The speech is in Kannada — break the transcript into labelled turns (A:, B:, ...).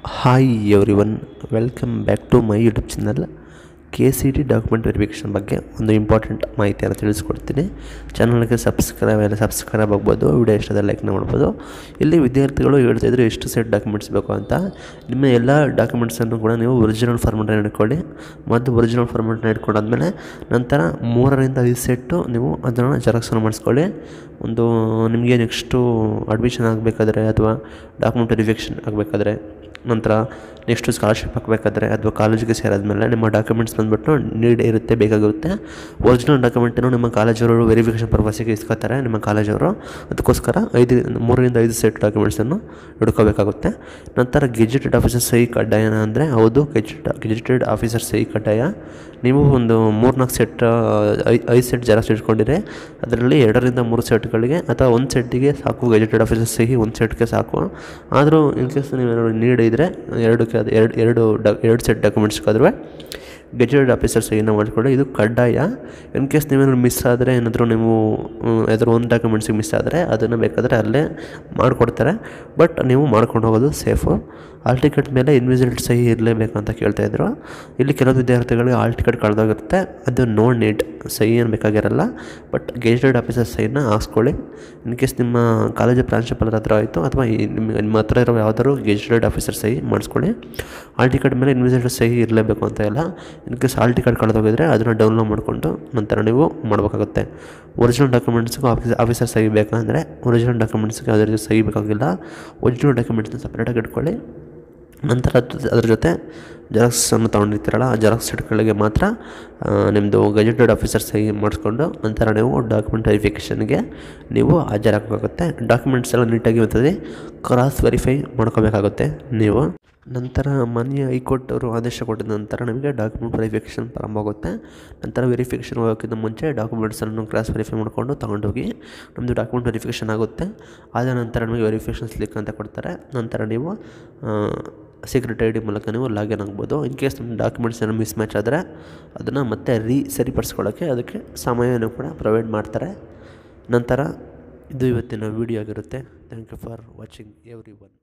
A: hi everyone welcome back to my YouTube channel K C T document verification ಬಗ್ಗೆ ಒಂದು ಇಂಪಾರ್ಟೆಂಟ್ ಮಾಹಿತಿಯನ್ನು ತಿಳಿಸ್ಕೊಡ್ತೀನಿ ಚಾನಲ್ಗೆ ಸಬ್ಸ್ಕ್ರೈಬ್ ಎಲ್ಲ ಸಬ್ಸ್ಕ್ರೈಬ್ ಆಗ್ಬೋದು ವಿಡಿಯೋ ಇಷ್ಟದ ಲೈಕ್ನ ಮಾಡ್ಬೋದು ಇಲ್ಲಿ ವಿದ್ಯಾರ್ಥಿಗಳು ಹೇಳ್ತಾಯಿದ್ರು ಎಷ್ಟು ಸೆಟ್ ಡಾಕ್ಯುಮೆಂಟ್ಸ್ ಬೇಕು ಅಂತ ನಿಮ್ಮ ಎಲ್ಲ ಡಾಕ್ಯುಮೆಂಟ್ಸನ್ನು ಕೂಡ ನೀವು ಒರಿಜಿನಲ್ ಫಾರ್ಮೆಟನ್ನು ಇಟ್ಕೊಳ್ಳಿ ಮತ್ತು ಒರಿಜಿನಲ್ ಫಾರ್ಮೆಟ್ನ ಇಟ್ಕೊಂಡಾದ್ಮೇಲೆ ನಂತರ ಮೂರರಿಂದ ಐದು ಸೆಟ್ಟು ನೀವು ಅದನ್ನು ಜೆರಾಕ್ಸನ್ನು ಮಾಡಿಸ್ಕೊಳ್ಳಿ ಒಂದು ನಿಮಗೆ ನೆಕ್ಸ್ಟು ಅಡ್ಮಿಷನ್ ಆಗಬೇಕಾದ್ರೆ ಅಥವಾ ಡಾಕ್ಯುಮೆಂಟ್ ವೆರಿಫಿಕೇಷನ್ ಆಗಬೇಕಾದ್ರೆ ನಂತರ ನೆಕ್ಸ್ಟು ಸ್ಕಾಲರ್ಶಿಪ್ ಹಾಕಬೇಕಾದ್ರೆ ಅಥವಾ ಕಾಲೇಜಿಗೆ ಸೇರಾದ್ಮೇಲೆ ನಿಮ್ಮ ಡಾಕ್ಯುಮೆಂಟ್ಸ್ ಬಂದುಬಿಟ್ಟು ನೀಡ್ ಇರುತ್ತೆ ಬೇಕಾಗಿರುತ್ತೆ ಒರಿಜಿನಲ್ ಡಾಕ್ಯುಮೆಂಟನ್ನು ನಿಮ್ಮ ಕಾಲೇಜವರು ವೆರಿಫಿಕೇಷನ್ ಪರ್ಪಸಿಗೆ ಇಸ್ಕೊತಾರೆ ನಿಮ್ಮ ಕಾಲೇಜವರು ಅದಕ್ಕೋಸ್ಕರ ಐದು ಮೂರರಿಂದ ಐದು ಸೆಟ್ ಡಾಕ್ಯುಮೆಂಟ್ಸನ್ನು ಹಿಡ್ಕೋಬೇಕಾಗುತ್ತೆ ನಂತರ ಗೆಜೆಟೆಡ್ ಆಫೀಸರ್ ಸಹಿ ಕಡ್ಡಾಯನ ಅಂದರೆ ಹೌದು ಗೆಜೆಟ್ ಗೆಜೆಟೆಡ್ ಆಫೀಸರ್ ಸಹಿ ಕಡ್ಡಾಯ ನೀವು ಒಂದು ಮೂರ್ನಾಲ್ಕು ಸೆಟ್ ಐ ಐದು ಸೆಟ್ ಜೆರಾಕ್ಸ್ ಇಟ್ಕೊಂಡಿರಿ ಅದರಲ್ಲಿ ಎರಡರಿಂದ ಮೂರು ಸೆಟ್ಗಳಿಗೆ ಅಥವಾ ಒಂದು ಸೆಟ್ಟಿಗೆ ಸಾಕು ಗೆಜೆಟೆಡ್ ಆಫೀಸರ್ ಸಹಿ ಒಂದು ಸೆಟ್ಗೆ ಸಾಕು ಆದರೂ ಇನ್ ಕೇಸ್ ನೀವು ನೀಡ್ ಇದ್ದರೆ ಎರಡಕ್ಕೆ ಅದು ಎರಡು ಎರಡು ಡ ಎರಡು ಸೆಟ್ ಡಾಕ್ಯುಮೆಂಟ್ಸ್ಗಾದ್ರೂ ಗೆಜೆಟೆಡ್ ಆಫೀಸರ್ ಸಹಿನ ಮಾಡಿಕೊಳ್ಳಿ ಇದು ಕಡ್ಡಾಯ ಇನ್ ಕೇಸ್ ನೀವೇನಾದ್ರು ಮಿಸ್ ಆದರೆ ಏನಾದರೂ ನೀವು ಯಾವ್ದಾದ್ರು ಒಂದು ಡಾಕ್ಯುಮೆಂಟ್ಸಿಗೆ ಮಿಸ್ ಆದರೆ ಅದನ್ನು ಬೇಕಾದರೆ ಅಲ್ಲೇ ಮಾಡಿಕೊಡ್ತಾರೆ ಬಟ್ ನೀವು ಮಾಡ್ಕೊಂಡು ಹೋಗೋದು ಸೇಫು ಆಲ್ ಟಿಕೆಟ್ ಮೇಲೆ ಇನ್ವಿಸಿಲ್ಡ್ ಸಹಿ ಇರಲೇಬೇಕು ಅಂತ ಕೇಳ್ತಾಯಿದ್ರು ಇಲ್ಲಿ ಕೆಲವು ವಿದ್ಯಾರ್ಥಿಗಳಿಗೆ ಆಲ್ ಟಿಕೆಟ್ ಕಳೆದೋಗಿರುತ್ತೆ ಅದು ನೋ ನೀಡ್ ಸಹಿ ಏನು ಬೇಕಾಗಿರಲ್ಲ ಬಟ್ ಗೆಜೆಟೆಡ್ ಆಫೀಸರ್ ಸಹಿನ ಹಾಕ್ಸ್ಕೊಳ್ಳಿ ಇನ್ ಕೇಸ್ ನಿಮ್ಮ ಕಾಲೇಜು ಪ್ರಾಂಶುಪಾಲರ ಹತ್ರ ಆಯಿತು ಅಥವಾ ಈ ನಿಮ್ಮ ನಿಮ್ಮ ಹತ್ರ ಇರೋ ಯಾವ್ದಾದ್ರು ಗೆಜೆಟೆಡ್ ಆಫೀಸರ್ ಸಹಿ ಮಾಡಿಸ್ಕೊಳ್ಳಿ ಆಲ್ ಟಿಕೆಟ್ ಮೇಲೆ ಇನ್ವಿಸಿಲ್ಡ್ ಸಹಿ ಇರಲೇಬೇಕು ಅಂತ ಇಲ್ಲ ಇನ್ ಕೇಸ್ ಆಲ್ ಟಿಕೆಟ್ ಕಳೆದೋಗಿದ್ರೆ ಅದನ್ನು ಡೌನ್ಲೋಡ್ ಮಾಡಿಕೊಂಡು ನಂತರ ನೀವು ಮಾಡಬೇಕಾಗುತ್ತೆ ಒರಿಜಿನಲ್ ಡಾಕ್ಯುಮೆಂಟ್ಸ್ಗೂ ಆಫೀಸ್ ಆಫೀಸರ್ ಸಹಿ ಬೇಕಂದರೆ ಒರಿಜಿನಲ್ ಡಾಕ್ಯುಮೆಂಟ್ಸ್ಗೆ ಯಾವುದೇ ರೀತಿ ಸಹಿ ಬೇಕಾಗಿಲ್ಲ ಒರಿಜಿನಲ್ ಡಾಕ್ಯುಮೆಂಟ್ಸ್ನ ಸಪ್ರೇಟಾಗಿ ಇಟ್ಕೊಳ್ಳಿ ನಂತರ ಅದ್ರ ಅದ್ರ ಜೊತೆ ಜೆರಾಕ್ಸನ್ನು ತೊಗೊಂಡಿರ್ತೀರಲ್ಲ ಆ ಜೆರಾಕ್ಸ್ ಸೆಟ್ಗಳಿಗೆ ಮಾತ್ರ ನಿಮ್ಮದು ಗೆಜೆಟೆಡ್ ಆಫೀಸರ್ ಸಹಿ ಮಾಡಿಸ್ಕೊಂಡು ನಂತರ ನೀವು ಡಾಕ್ಯುಮೆಂಟ್ ವೆರಿಫಿಕೇಷನ್ಗೆ ನೀವು ಹಾಜರಾಗಬೇಕಾಗುತ್ತೆ ಡಾಕ್ಯುಮೆಂಟ್ಸ್ ಎಲ್ಲ ನೀಟಾಗಿ ಇರ್ತದೆ ಕ್ರಾಸ್ ವೆರಿಫೈ ಮಾಡ್ಕೋಬೇಕಾಗುತ್ತೆ ನೀವು ನಂತರ ಮಾನ್ಯ ಹೈಕೋರ್ಟ್ ಅವರು ಆದೇಶ ಕೊಟ್ಟಿದ ನಂತರ ನಿಮಗೆ ಡಾಕ್ಯುಮೆಂಟ್ ವೆರಿಫಿಕೇಷನ್ ಪ್ರಾರಂಭ ಆಗುತ್ತೆ ನಂತರ ವೆರಿಫಿಕೇಷನ್ ಹೋಗೋಕ್ಕಿಂತ ಮುಂಚೆ ಡಾಕ್ಯುಮೆಂಟ್ಸನ್ನು ಕ್ರಾಸ್ ವೆರಿಫೈ ಮಾಡ್ಕೊಂಡು ತೊಗೊಂಡೋಗಿ ನಮ್ಮದು ಡಾಕ್ಯುಮೆಂಟ್ ವೆರಿಫಿಕೇಷನ್ ಆಗುತ್ತೆ ಆದ ನಂತರ ನಿಮಗೆ ವೆರಿಫಿಕೇಷನ್ ಸ್ಲಿಕ್ ಅಂತ ಕೊಡ್ತಾರೆ ನಂತರ ನೀವು ಸೀಕ್ರೆಟ್ ಐ ಡಿ ಮೂಲಕ ನೀವು ಲಾಗಿನ್ ಆಗ್ಬೋದು ಇನ್ ಕೇಸ್ ನಿಮ್ಮ ಡಾಕ್ಯುಮೆಂಟ್ಸ್ ಏನೋ ಮಿಸ್ ಮ್ಯಾಚ್ ಆದರೆ ಅದನ್ನು ಮತ್ತೆ ರೀ ಸರಿಪಡಿಸ್ಕೊಳ್ಳೋಕ್ಕೆ ಅದಕ್ಕೆ ಸಮಯವನ್ನು ಕೂಡ ಪ್ರೊವೈಡ್ ಮಾಡ್ತಾರೆ ನಂತರ ಇದು ಇವತ್ತಿನ ವೀಡಿಯೋ ಆಗಿರುತ್ತೆ thank you for watching every one